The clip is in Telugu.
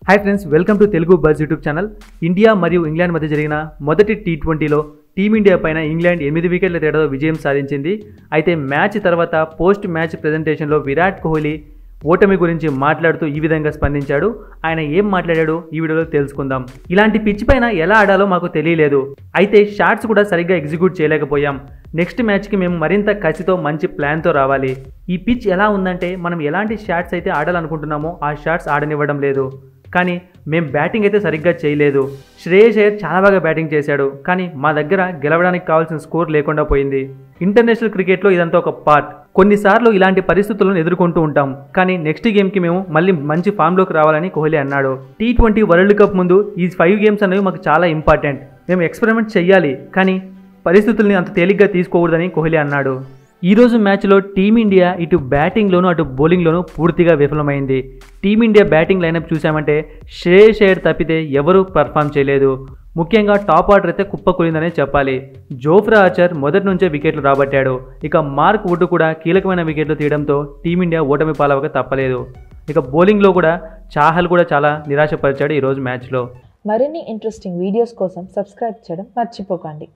hi friends welcome to Telugu buzz YouTube channel India మరియు ఇంగ్లాండ్ మధ్య జరిగిన మొదటి టీ ట్వంటీలో టీమిండియా పైన ఇంగ్లాండ్ ఎనిమిది వికెట్ల తేడాతో విజయం సాధించింది అయితే మ్యాచ్ తర్వాత పోస్ట్ మ్యాచ్ ప్రెజెంటేషన్లో విరాట్ కోహ్లీ ఓటమి గురించి మాట్లాడుతూ ఈ విధంగా స్పందించాడు ఆయన ఏం మాట్లాడాడో ఈ వీడియోలో తెలుసుకుందాం ఇలాంటి పిచ్ పైన ఎలా ఆడాలో మాకు తెలియలేదు అయితే షాట్స్ కూడా సరిగ్గా ఎగ్జిక్యూట్ చేయలేకపోయాం నెక్స్ట్ మ్యాచ్కి మేము మరింత కసితో మంచి ప్లాన్తో రావాలి ఈ పిచ్ ఎలా ఉందంటే మనం ఎలాంటి షాట్స్ అయితే ఆడాలనుకుంటున్నామో ఆ షాట్స్ ఆడనివ్వడం లేదు కానీ మేము బ్యాటింగ్ అయితే సరిగ్గా చేయలేదు శ్రేయస్ అయ్యర్ చాలా బాగా బ్యాటింగ్ చేశాడు కానీ మా దగ్గర గెలవడానికి కావాల్సిన స్కోర్ లేకుండా పోయింది ఇంటర్నేషనల్ క్రికెట్లో ఇదంతా ఒక పార్ట్ కొన్నిసార్లు ఇలాంటి పరిస్థితులను ఎదుర్కొంటూ ఉంటాం కానీ నెక్స్ట్ గేమ్కి మేము మళ్ళీ మంచి ఫామ్లోకి రావాలని కోహ్లీ అన్నాడు టీ ట్వంటీ వరల్డ్ కప్ ముందు ఈ ఫైవ్ గేమ్స్ అనేవి మాకు చాలా ఇంపార్టెంట్ మేము ఎక్స్పెరిమెంట్ చేయాలి కానీ పరిస్థితుల్ని అంత తేలిగ్గా తీసుకోకూడదని కోహ్లీ అన్నాడు ఈరోజు మ్యాచ్లో టీమిండియా ఇటు బ్యాటింగ్లోనూ అటు బౌలింగ్లోనూ పూర్తిగా విఫలమైంది టీమిండియా బ్యాటింగ్ లైనప్ చూసామంటే శ్రేయస్ అయ్యర్ తప్పితే ఎవరూ పర్ఫామ్ చేయలేదు ముఖ్యంగా టాప్ ఆర్డర్ అయితే కుప్పకూలిందనే చెప్పాలి జోఫ్రా ఆచర్ మొదటి నుంచే వికెట్లు రాబట్టాడు ఇక మార్క్ వుడ్ కూడా కీలకమైన వికెట్లు తీయడంతో టీమిండియా ఓటమి పాలవక తప్పలేదు ఇక బౌలింగ్లో కూడా చాహల్ కూడా చాలా నిరాశపరిచాడు ఈరోజు మ్యాచ్లో మరిన్ని ఇంట్రెస్టింగ్ వీడియోస్ కోసం సబ్స్క్రైబ్ చేయడం మర్చిపోకండి